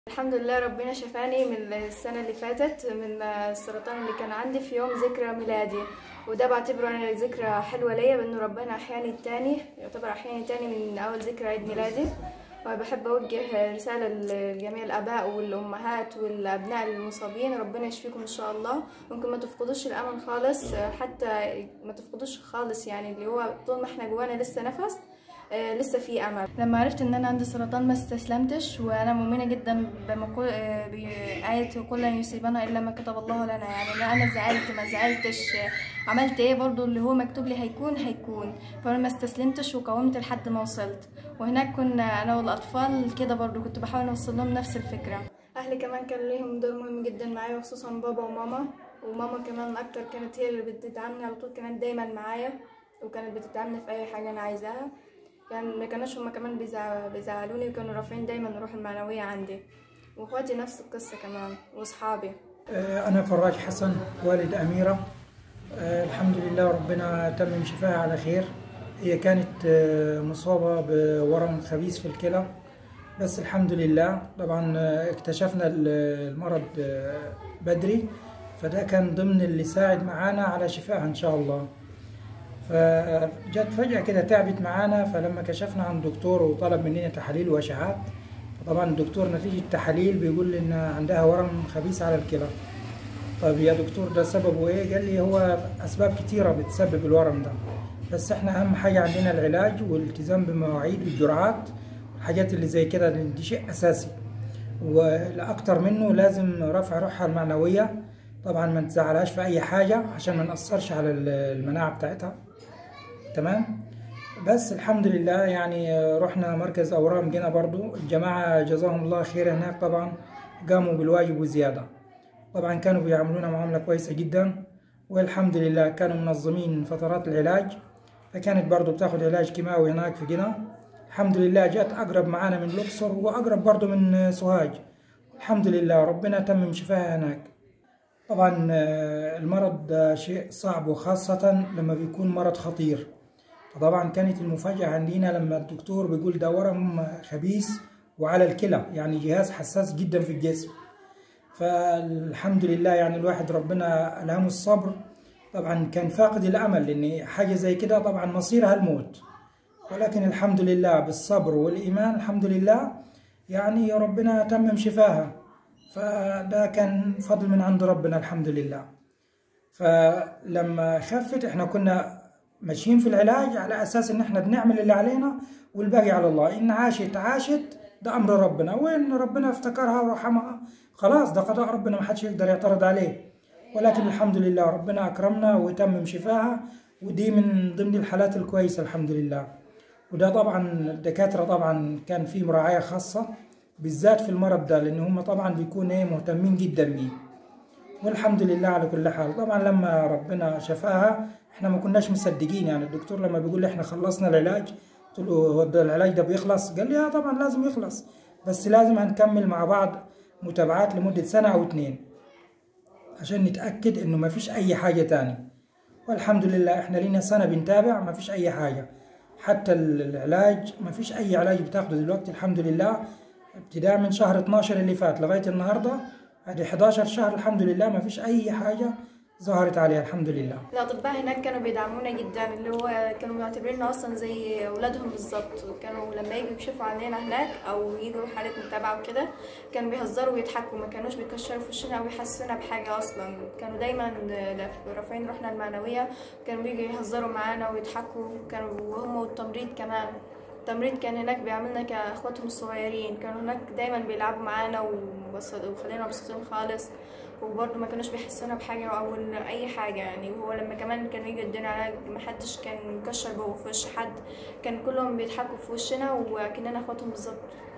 الحمد لله ربنا شفاني من السنة اللي فاتت من السرطان اللي كان عندي في يوم ذكرى ميلادي وده بعتبره انا ذكرى حلوة ليا بانه ربنا احياني تاني يعتبر احياني تاني من اول ذكرى عيد ميلادي وبحب اوجه رسالة لجميع الاباء والامهات والابناء المصابين ربنا يشفيكم ان شاء الله ممكن ما تفقدوش الامل خالص حتى ما تفقدوش خالص يعني اللي هو طول ما احنا جوانا لسه نفس آه، لسه في امل لما عرفت ان انا عندي سرطان ما استسلمتش وانا مؤمنه جدا بمقول آه، بآية كل لن يصيبنا الا ما كتب الله لنا يعني لا انا زعلت ما زعلتش آه، عملت ايه برضو اللي هو مكتوب لي هيكون هيكون فانا ما استسلمتش وقاومت لحد ما وصلت وهناك كنا انا والاطفال كده برضو كنت بحاول اوصل لهم نفس الفكره اهلي كمان كان ليهم دور مهم جدا معايا وخصوصا بابا وماما وماما كمان اكتر كانت هي اللي بتدعمني على طول كانت دايما معايا وكانت بتدعمني في اي حاجه انا عايزاها كان ما كانوش هما كمان بيزع- بيزعلوني وكانوا رافعين دايما الروح المعنوية عندي واخواتي نفس القصة كمان واصحابي آه، أنا فراج حسن والد أميرة آه، الحمد لله ربنا تمم شفاها على خير هي كانت آه، مصابة بورم خبيث في الكلى بس الحمد لله طبعا آه، اكتشفنا ال- المرض آه، بدري فده كان ضمن اللي ساعد معانا على شفائها إن شاء الله فجت فجأة كده تعبت معانا فلما كشفنا عن دكتور وطلب مننا تحاليل وأشعات طبعا الدكتور نتيجة التحاليل بيقول لي إن عندها ورم خبيث على الكلى طيب يا دكتور ده سببه ايه؟ قال لي هو اسباب كتيرة بتسبب الورم ده بس احنا اهم حاجة عندنا العلاج والالتزام بمواعيد والجرعات الحاجات اللي زي كده لأن دي شيء اساسي والاكتر منه لازم رفع روحها المعنوية طبعا ما نتزعلهاش في اي حاجة عشان ما نأثرش على المناعة بتاعتها تمام بس الحمد لله يعني رحنا مركز اورام جينا برضو الجماعة جزاهم الله خير هناك طبعا قاموا بالواجب وزيادة طبعا كانوا بيعاملونا معاملة كويسة جدا والحمد لله كانوا منظمين فترات العلاج فكانت برضو بتاخد علاج كيماوي هناك في جنة الحمد لله جات أقرب معانا من الأقصر وأقرب برضو من سوهاج الحمد لله ربنا تمم شفاها هناك طبعا آه، المرض ده شيء صعب وخاصة لما بيكون مرض خطير فطبعا كانت المفاجأة عندنا لما الدكتور بيقول ده ورم خبيث وعلى الكلى يعني جهاز حساس جدا في الجسم فالحمد لله يعني الواحد ربنا ألهمه الصبر طبعا كان فاقد الأمل لأن حاجة زي كده طبعا مصيرها الموت ولكن الحمد لله بالصبر والإيمان الحمد لله يعني ربنا تمم شفاها فده كان فضل من عند ربنا الحمد لله فلما خفت احنا كنا ماشيين في العلاج على اساس ان احنا بنعمل اللي علينا والباقي على الله ان عاشت عاشت ده امر ربنا وان ربنا افتكرها ورحمها خلاص ده قضاء ربنا ما حدش يقدر يعترض عليه ولكن الحمد لله ربنا اكرمنا وتمم شفاها ودي من ضمن الحالات الكويسه الحمد لله وده طبعا الدكاتره طبعا كان في مراعاه خاصه بالذات في المرض ده لان هم طبعا بيكونوا ايه مهتمين جدا بيه والحمد لله على كل حال طبعا لما ربنا شفاها احنا ما كناش مصدقين يعني الدكتور لما بيقول لي احنا خلصنا العلاج قلت له هو ده العلاج ده بيخلص قال لي اه طبعا لازم يخلص بس لازم هنكمل مع بعض متابعات لمدة سنة أو اتنين عشان نتأكد إنه ما فيش أي حاجة تاني والحمد لله إحنا لينا سنة بنتابع ما فيش أي حاجة حتى العلاج ما فيش أي علاج بتاخده دلوقتي الحمد لله ابتداء من شهر 12 اللي فات لغاية النهاردة ادي 11 شهر الحمد لله ما فيش أي حاجة ظهرت عليها الحمد لله الأطباء هناك كانوا بيدعمونا جدا اللي هو كانوا معتبريننا أصلا زي أولادهم بالظبط كانوا لما يجوا يكشفوا عننا هناك أو يجوا حالة متابعة وكده كانوا بيهزروا ويضحكوا ما كانوش بيكشروا في وشنا أو يحسسونا بحاجة أصلا كانوا دايما رافعين روحنا المعنوية كانوا بيجوا يهزروا معانا ويضحكوا كانوا وهم والتمريض كمان التمريض كان هناك بيعاملنا كاخواتهم الصغيرين كانوا هناك دايما بيلعبوا معانا وبص- وخلينا مبسوطين خالص وبرضه ما كانوش بيحسونا بحاجة أو إن أي حاجة يعني وهو لما كمان كانوا يجوا يدونا علاج محدش كان مكشر جوه في وش حد كان كلهم بيضحكوا في وشنا وكأننا اخواتهم بالظبط